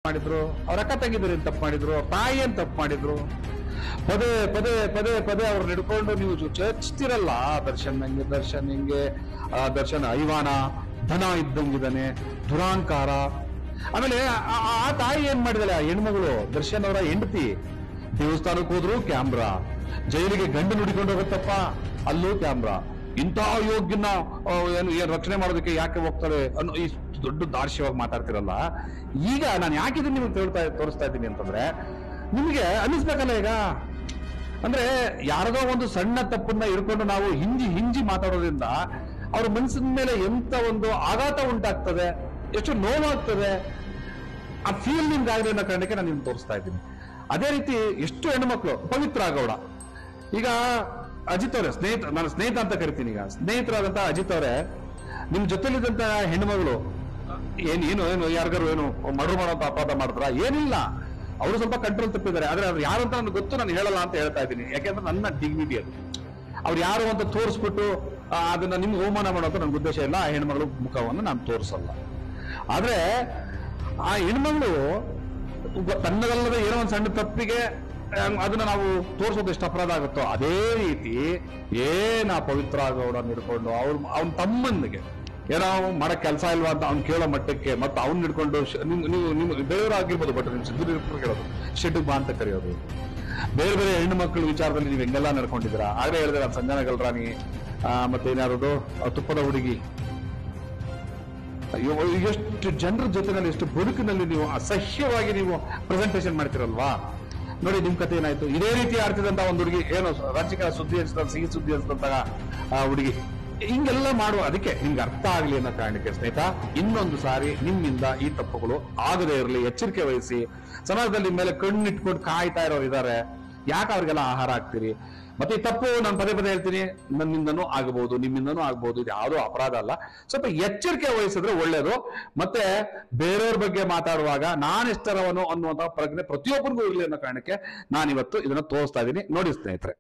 ಮಾಡಿದ್ರು ಅವ್ರ ಅಕ್ಕ ತಂಗಿದ್ರು ಏನ್ ತಪ್ಪು ಮಾಡಿದ್ರು ತಾಯಿ ಏನ್ ತಪ್ಪು ಮಾಡಿದ್ರು ಪದೇ ಪದೇ ಪದೇ ಪದೇ ಅವ್ರನ್ನ ಹಿಡ್ಕೊಂಡು ನೀವು ಚು- ಚರ್ಚ್ತಿರಲ್ಲ ದರ್ಶನ್ ನಂಗೆ ದರ್ಶನ್ ಹಿಂಗೆ ಆ, ದರ್ಶನ್ ಐವಾನ ಧನ ಇದ್ದಂಗಿದ್ದಾನೆ ದುರಾಂಕಾರ ಆಮೇಲೆ ಆ- ಆ ಆ ತಾಯಿ ಏನ್ ಮಾಡಿದಳೆ ಆ ಹೆಣ್ಮಗಳು ದರ್ಶನ್ ಅವರ ಹೆಂಡತಿ ದೇವಸ್ಥಾನಕ್ಕೆ ಹೋದ್ರು ಕ್ಯಾಮ್ರಾ ಜೈಲಿಗೆ ಗಂಡು ನುಡಿಕೊಂಡು ಹೋಗುತ್ತಪ್ಪ ಅಲ್ಲೂ ಕ್ಯಾಮ್ರಾ ಇಂಥ ಯೋಗ್ಯನ ಆ, ಏನು ಏನ್ ರಕ್ಷಣೆ ಮಾಡೋದಕ್ಕೆ ಯಾಕೆ ಹೋಗ್ತಾಳೆ ಅನ್ನೋ ಈ ದೊಡ್ಡ ದಾರ್ಶ್ಯವಾಗಿ ಮಾತಾಡ್ತಿರಲ್ಲ ಈಗ ನಾನು ಯಾಕೆ ಇದನ್ನ ನಿಮ್ಗೆ ತೋರ್ತಾ ತೋರಿಸ್ತಾ ಇದ್ದೀನಿ ಅಂತಂದ್ರೆ ನಿಮಗೆ ಅನ್ನಿಸ್ಬೇಕಲ್ಲ ಈಗ ಅಂದ್ರೆ ಯಾರದೋ ಒಂದು ಸಣ್ಣ ತಪ್ಪನ್ನ ಹಿಡ್ಕೊಂಡು ನಾವು ಹಿಂಜಿ ಹಿಂಜಿ ಮಾತಾಡೋದ್ರಿಂದ ಅವ್ರ ಮನಸ್ಸಿನ ಮೇಲೆ ಎಂತ ಒಂದು ಆಘಾತ ಉಂಟಾಗ್ತದೆ ಎಷ್ಟು ನೋವಾಗ್ತದೆ ಆ ಫೀಲ್ ನಿಮ್ಗೆ ಆಗಲಿ ಅನ್ನೋ ಕಾರಣಕ್ಕೆ ನಾನು ನಿಮ್ಗೆ ತೋರಿಸ್ತಾ ಇದ್ದೀನಿ ಅದೇ ರೀತಿ ಎಷ್ಟು ಹೆಣ್ಮಕ್ಳು ಪವಿತ್ರ ಗೌಡ ಈಗ ಅಜಿತ್ ಅವರೇ ಸ್ನೇಹಿತ ನಾನು ಸ್ನೇಹಿತ ಅಂತ ಕರಿತೀನಿ ಈಗ ಸ್ನೇಹಿತರಾದಂತ ಅಜಿತ್ ಅವರೇ ನಿಮ್ ಜೊತೆಲಿದ್ದಂತ ಹೆಣ್ಮಗಳು ಏನ್ ಏನು ಏನು ಯಾರಿಗಾರು ಏನು ಮರ್ಡರ್ ಮಾಡೋಂತ ಅಪರಾಧ ಮಾಡಿದ್ರ ಏನಿಲ್ಲ ಅವರು ಸ್ವಲ್ಪ ಕಂಟ್ರೋಲ್ ತಪ್ಪಿದ್ದಾರೆ ಆದ್ರೆ ಅವ್ರು ಯಾರು ಅಂತ ನನಗೆ ಗೊತ್ತು ನಾನು ಹೇಳಲ್ಲ ಅಂತ ಹೇಳ್ತಾ ಇದ್ದೀನಿ ಯಾಕೆಂದ್ರೆ ನನ್ನ ಡಿಗ್ನಿಟಿ ಅದು ಅವ್ರು ಯಾರು ಅಂತ ತೋರಿಸ್ಬಿಟ್ಟು ಆ, ಅದನ್ನ ನಿಮ್ಗೆ ಅವಮಾನ ಮಾಡೋದು ನನ್ನ ಉದ್ದೇಶ ಇಲ್ಲ ಆ ಹೆಣ್ಮಗಳು ಮುಖವನ್ನು ನಾನು ತೋರಿಸಲ್ಲ ಆದ್ರೆ ಆ ಹೆಣ್ಮಗಳು ಒಬ್ಬ ತನ್ನದಲ್ಲದ ಏನೋ ಒಂದು ಸಣ್ಣ ತಪ್ಪಿಗೆ ಆ, ಅದನ್ನ ನಾವು ತೋರಿಸೋದು ಎಷ್ಟು ಅಪರಾಧ ಆಗುತ್ತೋ ಅದೇ ರೀತಿ ಏನ ಪವಿತ್ರ ಗೌಡ ಹಿಡ್ಕೊಂಡು ಅವ್ರ ಅವನ ತಮ್ಮನಿಗೆ ಏನೋ ಅವ್ನ್ ಮಾಡಕ್ ಕೆಲಸ ಇಲ್ವಾ ಅಂತ ಅವ್ನು ಕೇಳೋ ಮಟ್ಟಕ್ಕೆ ಮತ್ತೆ ಅವ್ನ್ ಹಿಡ್ಕೊಂಡು ಶ- ನಿಮ್ ನೀವು ನಿಮ್ ಬೇರೆಯವ್ರು ಆಗಿರ್ಬೋದು ಬಟ್ ನಿಮ್ ಸಿದ್ದು ಕೇಳೋದು ಶೆಡ್ ಬಾ ಅಂತ ಕರೆಯೋದು ಬೇರೆ ಬೇರೆ ಹೆಣ್ಣು ಮಕ್ಕಳ ವಿಚಾರದಲ್ಲಿ ನೀವು ಹೆಂಗೆಲ್ಲ ನಡ್ಕೊಂಡಿದ್ದೀರಾ ಆಗ್ಲೇ ಹೇಳಿದ್ರೆ ನಾನು ಸಂಜನಾ ಗಲ್ರಾಣಿ ಆ, ಮತ್ತೆ ಏನಾರದು ಆ, ತುಪ್ಪದ ಹುಡುಗಿ ಅಯ್ಯೋ, ಎಷ್ಟು ಜನರ ಜೊತೆನಲ್ಲಿ ಎಷ್ಟು ಬದುಕಿನಲ್ಲಿ ನೀವು ಅಸಹ್ಯವಾಗಿ ನೀವು ಪ್ರೆಸೆಂಟೇಷನ್ ಮಾಡ್ತಿರಲ್ವಾ ನೋಡಿ ನಿಮ್ ಕತೆ ಏನಾಯ್ತು ಇದೇ ರೀತಿ ಆಡ್ತಿದಂತ ಒಂದು ಹುಡುಗಿ ಏನು ರಾಜಕೀಯ ಸುದ್ದಿ ಅನ್ಸಿದ ಸಿಹಿ ಸುದ್ದಿ ಅನ್ಸಿದಂತಹ ಆ ಹುಡುಗಿ ಹಿಂಗೆಲ್ಲ ಮಾಡುವ ಅದಕ್ಕೆ ನಿಮ್ಗೆ ಅರ್ಥ ಆಗ್ಲಿ ಅನ್ನೋ ಕಾರಣಕ್ಕೆ ಸ್ನೇಹಿತ ಇನ್ನೊಂದು ಸಾರಿ ನಿಮ್ಮಿಂದ ಈ ತಪ್ಪುಗಳು ಆಗದೇ ಇರಲಿ ಎಚ್ಚರಿಕೆ ವಹಿಸಿ ಸಮಾಜದಲ್ಲಿ ನಿಮ್ಮ ಮೇಲೆ ಕಣ್ಣಿಟ್ಕೊಂಡು ಕಾಯ್ತಾ ಇರೋರು ಇದ್ದಾರೆ ಯಾಕೆ ಅವ್ರಿಗೆಲ್ಲ ಆಹಾರ ಹಾಕ್ತೀರಿ ಮತ್ತೆ ಈ ತಪ್ಪು ನಾನು ಪದೇ ಪದೇ ಹೇಳ್ತೀನಿ ನನ್ನಿಂದನೂ ಆಗಬಹುದು ನಿಮ್ಮಿಂದನೂ ಆಗಬಹುದು ಇದು ಯಾವುದೋ ಅಪರಾಧ ಅಲ್ಲ ಸ್ವಲ್ಪ ಎಚ್ಚರಿಕೆ ವಹಿಸಿದ್ರೆ ಒಳ್ಳೇದು ಮತ್ತೆ ಬೇರೆಯವ್ರ ಬಗ್ಗೆ ಮಾತಾಡುವಾಗ ನಾನೆಷ್ಟರವನು ಅನ್ನುವಂತಹ ಪ್ರಜ್ಞೆ ಪ್ರತಿಯೊಬ್ಬರಿಗೂ ಇರಲಿ ಅನ್ನೋ ಕಾರಣಕ್ಕೆ ನಾನಿವತ್ತು ಇದನ್ನ ತೋರಿಸ್ತಾ ಇದ್ದೀನಿ ನೋಡಿ ಸ್ನೇಹಿತರೆ